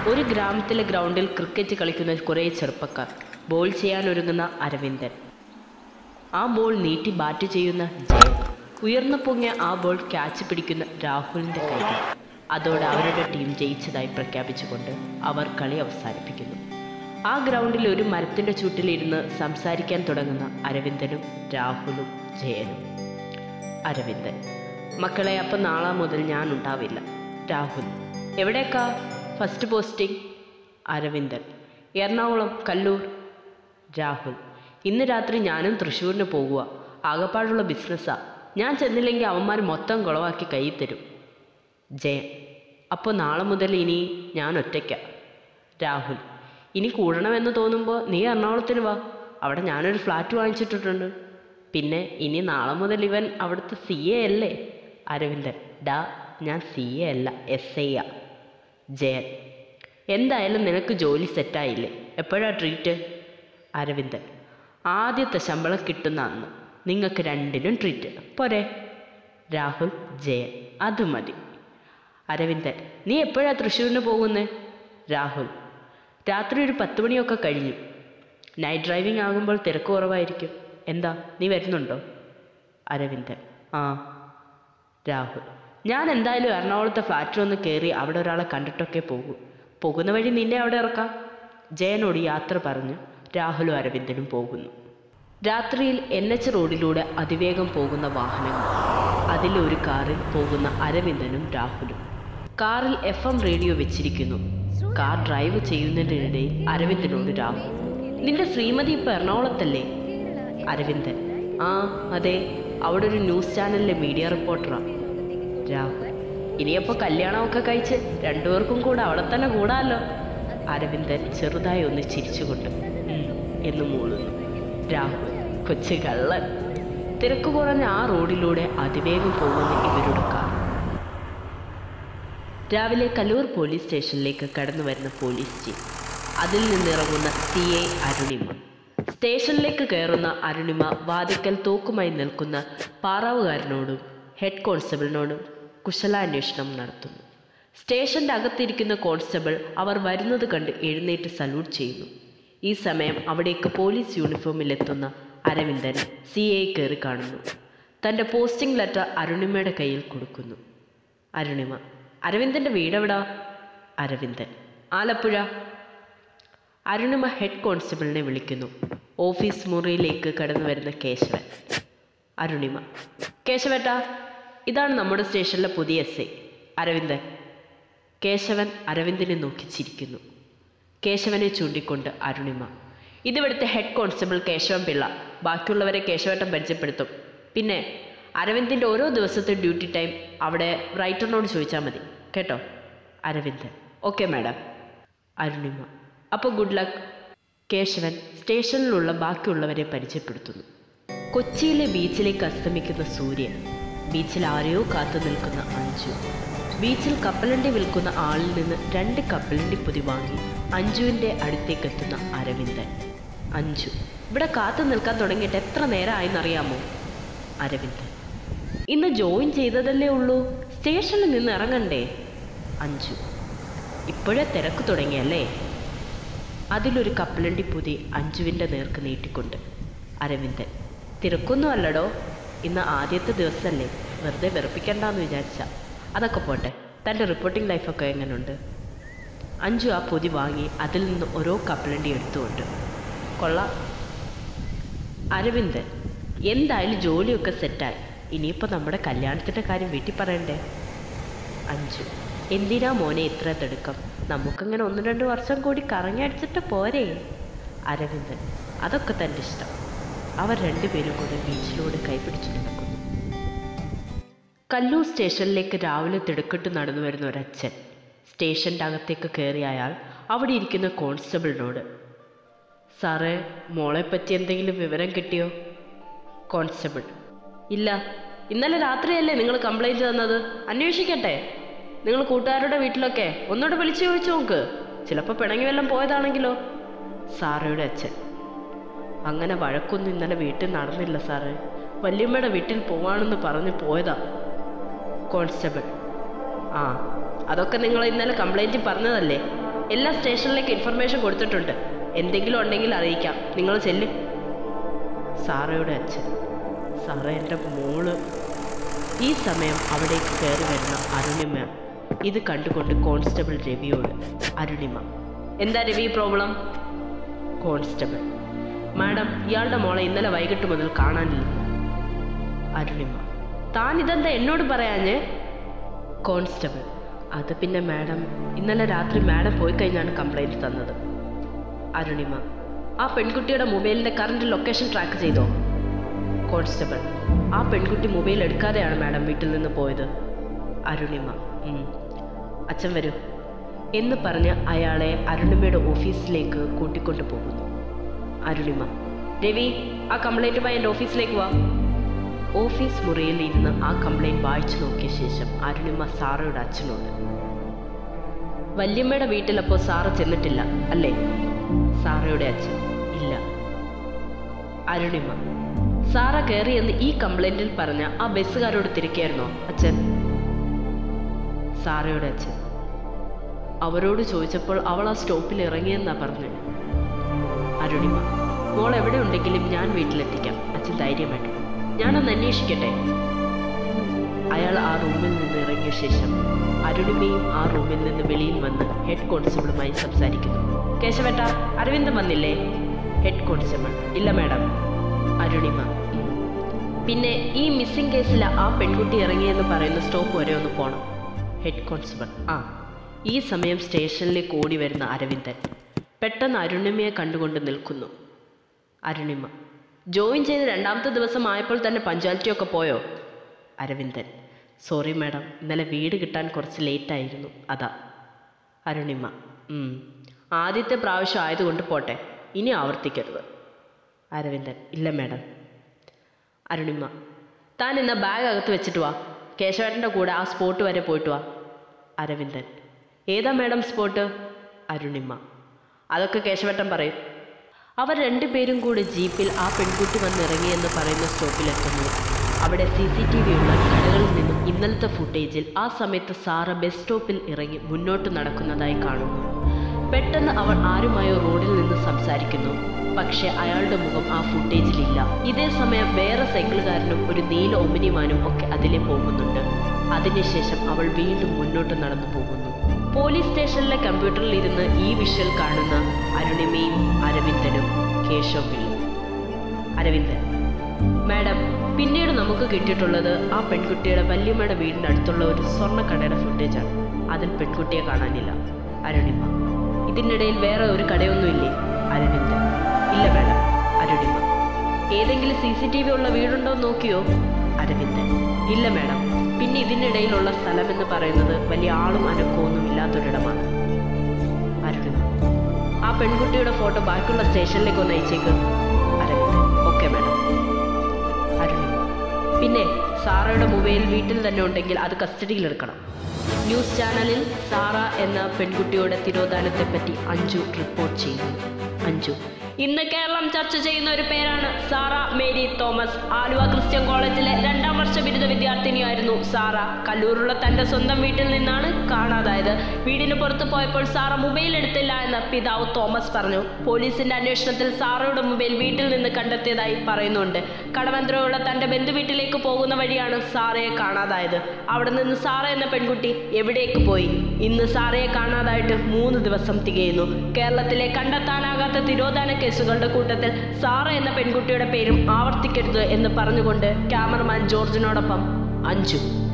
ഒരു ഗ്രാമത്തിലെ ഗ്രൗണ്ടിൽ ക്രിക്കറ്റ് കളിക്കുന്ന കുറേ ചെറുപ്പക്കാർ ബോൾ ചെയ്യാൻ ഒരുങ്ങുന്ന അരവിന്ദൻ ആ ബോൾ നീട്ടി ബാറ്റ് ചെയ്യുന്ന ജയൻ ഉയർന്നു പൊങ്ങിയ ആ ബോൾ ക്യാച്ച് പിടിക്കുന്ന രാഹുലിന്റെ കൈകൾ അതോടെ അവരുടെ ടീം ജയിച്ചതായി പ്രഖ്യാപിച്ചുകൊണ്ട് അവർ കളി അവസാനിപ്പിക്കുന്നു ആ ഗ്രൗണ്ടിൽ ഒരു മരത്തിന്റെ ചുട്ടിലിരുന്ന് സംസാരിക്കാൻ തുടങ്ങുന്ന അരവിന്ദനും രാഹുലും ജയനും അരവിന്ദൻ മക്കളെ അപ്പം നാളെ മുതൽ ഞാൻ ഉണ്ടാവില്ല രാഹുൽ എവിടേക്കാ ഫസ്റ്റ് പോസ്റ്റിംഗ് അരവിന്ദൻ എറണാകുളം കല്ലൂർ രാഹുൽ ഇന്ന് രാത്രി ഞാനും തൃശ്ശൂരിന് പോകുക ആകപ്പാടുള്ള ബിസിനസ്സാ ഞാൻ ചെന്നില്ലെങ്കിൽ അവന്മാർ മൊത്തം കുളവാക്കി കയ്യിൽ തരും ജയൻ അപ്പോൾ നാളെ മുതൽ ഇനി ഞാൻ ഒറ്റയ്ക്ക രാഹുൽ ഇനി കൂടണമെന്ന് തോന്നുമ്പോൾ നീ എറണാകുളത്തിന് വാ അവിടെ ഞാനൊരു ഫ്ലാറ്റ് വാങ്ങിച്ചിട്ടിട്ടുണ്ട് പിന്നെ ഇനി നാളെ മുതൽ ഇവൻ അവിടുത്തെ സി എ അല്ലേ അരവിന്ദൻ ഡാ ഞാൻ സി എ അല്ല എസ് ഐ ആ ജയൻ എന്തായാലും നിനക്ക് ജോലി സെറ്റായില്ലേ എപ്പോഴാ ട്രീറ്റ് അരവിന്ദൻ ആദ്യത്തെ ശമ്പളം കിട്ടുന്ന അന്ന് നിങ്ങൾക്ക് രണ്ടിനും ട്രീറ്റ് പോരെ രാഹുൽ ജയൻ അത് മതി അരവിന്ദൻ നീ എപ്പോഴാ തൃശ്ശൂരിന് പോകുന്നേ രാഹുൽ രാത്രി ഒരു പത്ത് മണിയൊക്കെ കഴിഞ്ഞു നൈറ്റ് ഡ്രൈവിംഗ് ആകുമ്പോൾ തിരക്ക് കുറവായിരിക്കും എന്താ നീ വരുന്നുണ്ടോ അരവിന്ദൻ ആ രാഹുൽ ഞാൻ എന്തായാലും എറണാകുളത്തെ ഫ്ലാറ്റിൽ ഒന്ന് കയറി അവിടെ ഒരാളെ കണ്ടിട്ടൊക്കെ പോകും പോകുന്ന വഴി നിന്നെ അവിടെ ഇറക്കാം ജയനോട് യാത്ര പറഞ്ഞ് രാഹുലും അരവിന്ദനും പോകുന്നു രാത്രിയിൽ എൻ എച്ച് റോഡിലൂടെ അതിവേഗം പോകുന്ന വാഹനങ്ങൾ അതിലൊരു കാറിൽ പോകുന്ന അരവിന്ദനും രാഹുലും കാറിൽ എഫ് എം റേഡിയോ വെച്ചിരിക്കുന്നു കാർ ഡ്രൈവ് ചെയ്യുന്നതിനിടയിൽ അരവിന്ദനോട് രാഹുൽ നിന്റെ ശ്രീമതി ഇപ്പൊ എറണാകുളത്തല്ലേ അരവിന്ദൻ ആ അതെ അവിടെ ഒരു ന്യൂസ് ചാനലിലെ മീഡിയ റിപ്പോർട്ടറാ രാഹുൽ ഇനിയപ്പോ കല്യാണമൊക്കെ കഴിച്ച് രണ്ടുപേർക്കും കൂടെ അവിടെ തന്നെ കൂടാലോ അരവിന്ദൻ ചെറുതായി ഒന്ന് ചിരിച്ചുകൊണ്ട് "ഉം" എന്ന് മൂളുന്നു രാഹുൽ കൊച്ചു കള്ളൻ തിരക്ക് കുറഞ്ഞ ആ റോഡിലൂടെ അതിവേഗം പോകുന്ന ഇവരുടെ കാർ രാവിലെ കലൂർ പോലീസ് സ്റ്റേഷനിലേക്ക് കടന്നു വരുന്ന പോലീസ് ജീപ്പ് അതിൽ നിന്നിറങ്ങുന്ന സി ഐ അരുണിമ സ്റ്റേഷനിലേക്ക് കയറുന്ന അരുണിമ വാതിക്കൽ തോക്കുമായി നിൽക്കുന്ന പാറാവുകാരനോടും ഹെഡ് കോൺസ്റ്റബിളിനോടും കുശലാന്വേഷണം നടത്തുന്നു സ്റ്റേഷന്റെ അകത്തിരിക്കുന്ന കോൺസ്റ്റബിൾ അവർ വരുന്നത് കണ്ട് എഴുന്നേറ്റ് സല്യൂട്ട് ചെയ്യുന്നു ഈ സമയം അവിടേക്ക് പോലീസ് യൂണിഫോമിലെത്തുന്ന അരവിന്ദൻ സി ഐ കയറി കാണുന്നു തൻ്റെ പോസ്റ്റിംഗ് ലെറ്റർ അരുണിമയുടെ കയ്യിൽ കൊടുക്കുന്നു അരുണിമ അരവിന്ദൻ്റെ വീടെവിടാ അരവിന്ദൻ ആലപ്പുഴ അരുണിമ ഹെഡ് കോൺസ്റ്റബിളിനെ വിളിക്കുന്നു ഓഫീസ് മുറിയിലേക്ക് കടന്നു വരുന്ന കേശവൻ അരുണിമ കേശവേട്ട ഇതാണ് നമ്മുടെ സ്റ്റേഷനിലെ പുതിയ എസ് ഐ അരവിന്ദൻ കേശവൻ അരവിന്ദനെ നോക്കി ചിരിക്കുന്നു കേശവനെ ചൂണ്ടിക്കൊണ്ട് അരുണിമ ഇതിവിടുത്തെ ഹെഡ് കോൺസ്റ്റബിൾ കേശവൻ പിള്ള ബാക്കിയുള്ളവരെ കേശവേട്ടൻ പരിചയപ്പെടുത്തും പിന്നെ അരവിന്ദിൻ്റെ ഓരോ ദിവസത്തെ ഡ്യൂട്ടി ടൈം അവിടെ റൈറ്ററിനോട് ചോദിച്ചാൽ മതി കേട്ടോ അരവിന്ദൻ ഓക്കെ മാഡം അരുണിമ അപ്പോൾ ഗുഡ് ലക്ക് കേശവൻ സ്റ്റേഷനിലുള്ള ബാക്കിയുള്ളവരെ പരിചയപ്പെടുത്തുന്നു കൊച്ചിയിലെ ബീച്ചിലേക്ക് അസ്തമിക്കുന്ന സൂര്യൻ ബീച്ചിൽ ആരെയോ കാത്തു നിൽക്കുന്ന അഞ്ജു ബീച്ചിൽ കപ്പലണ്ടി വിൽക്കുന്ന ആളിൽ നിന്ന് രണ്ട് കപ്പലണ്ടി പൊതി വാങ്ങി അഞ്ജുവിൻ്റെ അടുത്തേക്ക് എത്തുന്ന അരവിന്ദൻ അഞ്ജു ഇവിടെ കാത്തു നിൽക്കാൻ തുടങ്ങിയിട്ട് എത്ര നേരമായെന്നറിയാമോ അരവിന്ദൻ ഇന്ന് ജോയിൻ ചെയ്തതല്ലേ ഉള്ളൂ സ്റ്റേഷനിൽ നിന്ന് ഇറങ്ങണ്ടേ അഞ്ജു ഇപ്പോഴേ തിരക്ക് തുടങ്ങിയല്ലേ അതിലൊരു കപ്പലണ്ടി പൊതി അഞ്ജുവിൻ്റെ നേർക്ക് നീട്ടിക്കൊണ്ട് അരവിന്ദൻ തിരക്കൊന്നും അല്ലടോ ഇന്ന് ആദ്യത്തെ ദിവസമല്ലേ വെറുതെ വെറുപ്പിക്കണ്ടെന്ന് വിചാരിച്ച അതൊക്കെ പോട്ടെ തൻ്റെ റിപ്പോർട്ടിംഗ് ലൈഫൊക്കെ എങ്ങനെയുണ്ട് അഞ്ജു ആ പൊതി വാങ്ങി അതിൽ നിന്ന് ഓരോ കപ്പലണ്ടി എടുത്തുകൊണ്ട് കൊള്ളാം അരവിന്ദൻ എന്തായാലും ജോലിയൊക്കെ സെറ്റായി ഇനിയിപ്പോൾ നമ്മുടെ കല്യാണത്തിൻ്റെ കാര്യം വീട്ടിൽ പറയണ്ടേ അഞ്ചു എന്തിനാ മോനെ ഇത്ര തിടുക്കം നമുക്കങ്ങനെ ഒന്ന് രണ്ട് വർഷം കൂടി കറങ്ങി അടിച്ചിട്ട് പോരേ അരവിന്ദൻ അതൊക്കെ തൻ്റെ ഇഷ്ടം അവർ രണ്ടുപേരും കൂടെ ബീച്ചിലൂടെ കൈപിടിച്ചു നടക്കുന്നു കല്ലൂർ സ്റ്റേഷനിലേക്ക് രാവിലെ തിടുക്കിട്ട് നടന്നു വരുന്ന ഒരച്ഛൻ സ്റ്റേഷൻ്റെ അകത്തേക്ക് കയറിയ അയാൾ അവിടെ ഇരിക്കുന്ന കോൺസ്റ്റബിളിനോട് സാറേ മോളെപ്പറ്റി എന്തെങ്കിലും വിവരം കിട്ടിയോ കോൺസ്റ്റബിൾ ഇല്ല ഇന്നലെ രാത്രിയല്ലേ നിങ്ങൾ കംപ്ലൈൻറ്റ് തന്നത് അന്വേഷിക്കട്ടെ നിങ്ങൾ കൂട്ടുകാരുടെ വീട്ടിലൊക്കെ ഒന്നുകൂടെ വിളിച്ചു ചോദിച്ചു നോക്ക് ചിലപ്പോൾ പിണങ്ങി വല്ലതും പോയതാണെങ്കിലോ സാറയുടെ അച്ഛൻ അങ്ങനെ വഴക്കൊന്നും ഇന്നലെ വീട്ടിൽ നടന്നില്ല സാറേ വല്യമ്മയുടെ വീട്ടിൽ പോവാണെന്ന് പറഞ്ഞ് പോയതാ കോൺസ്റ്റബിൾ ആ അതൊക്കെ നിങ്ങൾ ഇന്നലെ കംപ്ലൈൻറ്റ് പറഞ്ഞതല്ലേ എല്ലാ സ്റ്റേഷനിലേക്ക് ഇൻഫർമേഷൻ കൊടുത്തിട്ടുണ്ട് എന്തെങ്കിലും ഉണ്ടെങ്കിൽ അറിയിക്കാം നിങ്ങൾ ചെല്ല് സാറയുടെ അച്ഛൻ സാറ എൻ്റെ മോള് ഈ സമയം അവിടേക്ക് കയറി വരുന്ന അരുണിമ ഇത് കണ്ടുകൊണ്ട് കോൺസ്റ്റബിൾ രവിയോട് അരുണിമ എന്താ രവി പ്രോബ്ലം കോൺസ്റ്റബിൾ മാഡം ഇയാളുടെ മോളെ ഇന്നലെ വൈകിട്ട് മുതൽ കാണാനില്ല അരുണിമ താൻ ഇതെന്താ എന്നോട് പറയാഞ്ഞേ കോൺസ്റ്റബിൾ അത് പിന്നെ മാഡം ഇന്നലെ രാത്രി മാഡം പോയി കഴിഞ്ഞാണ് കംപ്ലൈൻറ്റ് തന്നത് അരുണിമ ആ പെൺകുട്ടിയുടെ മൊബൈലിൻ്റെ കറണ്ട് ലൊക്കേഷൻ ട്രാക്ക് ചെയ്തോ കോൺസ്റ്റബിൾ ആ പെൺകുട്ടി മൊബൈൽ എടുക്കാതെയാണ് മാഡം വീട്ടിൽ നിന്ന് പോയത് അരുണിമ "ഉം. അച്ഛൻ വരൂ എന്ന് പറഞ്ഞ് അയാളെ അരുണിമയുടെ ഓഫീസിലേക്ക് കൂട്ടിക്കൊണ്ടു പോകുന്നു അരുണിമ രവി ആ കംപ്ലൈൻറ്റുമായി എൻ്റെ ഓഫീസിലേക്ക് വാ ഓഫീസ് മുറിയിൽ ഇരുന്ന് ആ കംപ്ലൈൻറ്റ് വായിച്ചു നോക്കിയ ശേഷം അരുണിമ സാറയുടെ അച്ഛനോട് വല്യമ്മയുടെ വീട്ടിലപ്പോൾ സാറ് ചെന്നിട്ടില്ല അല്ലേ സാറയുടെ അച്ഛൻ ഇല്ല അരുണിമ സാറ കയറിയെന്ന് ഈ കംപ്ലൈൻറ്റിൽ പറഞ്ഞ ആ ബസ്സുകാരോട് തിരിക്കായിരുന്നോ അച്ഛൻ സാറയുടെ അച്ഛൻ അവരോട് ചോദിച്ചപ്പോൾ അവൾ ആ സ്റ്റോപ്പിൽ ഇറങ്ങിയെന്നാ പറഞ്ഞു അരുണിമ മോൾ എവിടെ ഉണ്ടെങ്കിലും ഞാൻ വീട്ടിലെത്തിക്കാം അച്ഛൻ ധൈര്യമായിട്ട് ഞാനൊന്ന് അന്വേഷിക്കട്ടെ അയാൾ ആ റൂമിൽ നിന്ന് ഇറങ്ങിയ ശേഷം അരുണിമയും ആ റൂമിൽ നിന്ന് വെളിയിൽ വന്ന് ഹെഡ് കോൺസ്റ്റബിളുമായി സംസാരിക്കുന്നു കേശവേട്ട അരവിന്ദൻ വന്നില്ലേ ഹെഡ് കോൺസ്റ്റബിൾ ഇല്ല മാഡം അരുണിമ "ഉം. പിന്നെ ഈ മിസ്സിംഗ് കേസിൽ ആ പെൺകുട്ടി ഇറങ്ങിയെന്ന് പറയുന്ന സ്റ്റോപ്പ് വരെ ഒന്ന് പോണം ഹെഡ് കോൺസ്റ്റബിൾ ആ ഈ സമയം സ്റ്റേഷനിലേക്ക് ഓടി വരുന്ന അരവിന്ദൻ പെട്ടെന്ന് അരുണിമയെ കണ്ടുകൊണ്ട് നിൽക്കുന്നു അരുണിമ ജോയിൻ ചെയ്ത് രണ്ടാമത്തെ ദിവസം ആയപ്പോൾ തന്നെ പഞ്ചായത്തി ഒക്കെ പോയോ അരവിന്ദൻ സോറി മാഡം ഇന്നലെ വീട് കിട്ടാൻ കുറച്ച് ലേറ്റായിരുന്നു അതാ അരുണിമ "ഉം. ആദ്യത്തെ പ്രാവശ്യം ആയതുകൊണ്ട് പോട്ടെ ഇനി ആവർത്തിക്കരുത് അരവിന്ദൻ ഇല്ല മാഡം അരുണിമ താൻ ഇന്ന് ബാഗ് അകത്ത് വെച്ചിട്ട് വാ കേശവേട്ടൻ്റെ കൂടെ ആ സ്പോട്ട് വരെ പോയിട്ട് വാ അരവിന്ദൻ ഏതാ മാഡം സ്പോട്ട് അരുണിമ അതൊക്കെ കേശവേട്ടൻ പറയും അവർ രണ്ടുപേരും കൂടി ജീപ്പിൽ ആ പെൺകുട്ടി വന്നിറങ്ങിയെന്ന് പറയുന്ന സ്റ്റോപ്പിലെത്തുന്നു അവിടെ സി സി ടി വി ഉള്ള കടകളിൽ നിന്നും ഇന്നലത്തെ ഫുട്ടേജിൽ ആ സമയത്ത് സാറ ബസ് സ്റ്റോപ്പിൽ ഇറങ്ങി മുന്നോട്ട് നടക്കുന്നതായി കാണുന്നു പെട്ടെന്ന് അവൾ ആരുമായോ റോഡിൽ നിന്ന് സംസാരിക്കുന്നു പക്ഷെ അയാളുടെ മുഖം ആ ഫുട്ടേജിലില്ല ഇതേ സമയം വേറെ സൈക്കിളുകാരനും ഒരു നീല ഒമിനിമാനും ഒക്കെ അതിലെ പോകുന്നുണ്ട് അതിനുശേഷം അവൾ വീണ്ടും മുന്നോട്ട് നടന്നു പോകുന്നു പോലീസ് സ്റ്റേഷനിലെ കമ്പ്യൂട്ടറിൽ ഇരുന്ന് ഈ വിഷ്വൽ കാണുന്ന അരുണിമയും അരവിന്ദനും കേശവ് പിള്ളയും അരവിന്ദൻ മാഡം പിന്നീട് നമുക്ക് കിട്ടിയിട്ടുള്ളത് ആ പെൺകുട്ടിയുടെ വല്യമ്മയുടെ വീടിൻ്റെ അടുത്തുള്ള ഒരു സ്വർണ്ണക്കടയുടെ ഫുട്ടേജാണ് അതിൽ പെൺകുട്ടിയെ കാണാനില്ല അരുണിമ ഇതിനിടയിൽ വേറെ ഒരു കടയൊന്നുമില്ലേ അരവിന്ദൻ ഇല്ല മാഡം അരുണിമ ഏതെങ്കിലും സി സി ടി വി ഉള്ള വീടുണ്ടോ എന്ന് നോക്കിയോ അരവിന്ദൻ ഇല്ല മാഡം പിന്നെ ഇതിനിടയിലുള്ള സ്ഥലം എന്ന് പറയുന്നത് വലിയ ആളും അനക്കമൊന്നും ഇല്ലാത്തൊരിടമാണ് അരുണിമ ആ പെൺകുട്ടിയുടെ ഫോട്ടോ ബാക്കിയുള്ള സ്റ്റേഷനിലേക്ക് ഒന്ന് അയച്ചേക്ക് അരവിന്ദൻ ഓക്കെ മാഡം അരുണിമ പിന്നെ സാറയുടെ മൊബൈൽ വീട്ടിൽ തന്നെ ഉണ്ടെങ്കിൽ അത് കസ്റ്റഡിയിൽ എടുക്കണം ന്യൂസ് ചാനലിൽ സാറ എന്ന പെൺകുട്ടിയുടെ തിരോധാനത്തെപ്പറ്റി അഞ്ജു റിപ്പോർട്ട് ചെയ്യുന്നു അഞ്ജു ഇന്ന് കേരളം ചർച്ച ചെയ്യുന്ന ഒരു പേരാണ് സാറ മേരി തോമസ് ആലുവ ക്രിസ്ത്യൻ കോളേജിലെ രണ്ടാം വർഷ ബിരുദ വിദ്യാർത്ഥിനിയായിരുന്നു സാറ കല്ലൂരുള്ള തന്റെ സ്വന്തം വീട്ടിൽ നിന്നാണ് കാണാതായത് വീടിന് പുറത്ത് പോയപ്പോൾ സാറ മൊബൈൽ എടുത്തില്ല എന്ന് പിതാവ് തോമസ് പറഞ്ഞു പോലീസിന്റെ അന്വേഷണത്തിൽ സാറയുടെ മൊബൈൽ വീട്ടിൽ നിന്ന് കണ്ടെത്തിയതായി പറയുന്നുണ്ട് കടവന്ത്രയുള്ള തന്റെ ബന്ധുവീട്ടിലേക്ക് പോകുന്ന വഴിയാണ് സാറയെ കാണാതായത് അവിടെ നിന്ന് സാറ എന്ന പെൺകുട്ടി എവിടേക്ക് പോയി ഇന്ന് സാറയെ കാണാതായിട്ട് മൂന്ന് ദിവസം തികയുന്നു കേരളത്തിലെ കണ്ടെത്താനാകാത്ത തിരോധാന കേസുകളുടെ കൂട്ടത്തിൽ സാറ എന്ന പെൺകുട്ടിയുടെ പേരും ആവർത്തിക്കരുത് എന്ന് പറഞ്ഞുകൊണ്ട് ക്യാമറമാൻ ജോർജിനോടൊപ്പം അഞ്ജു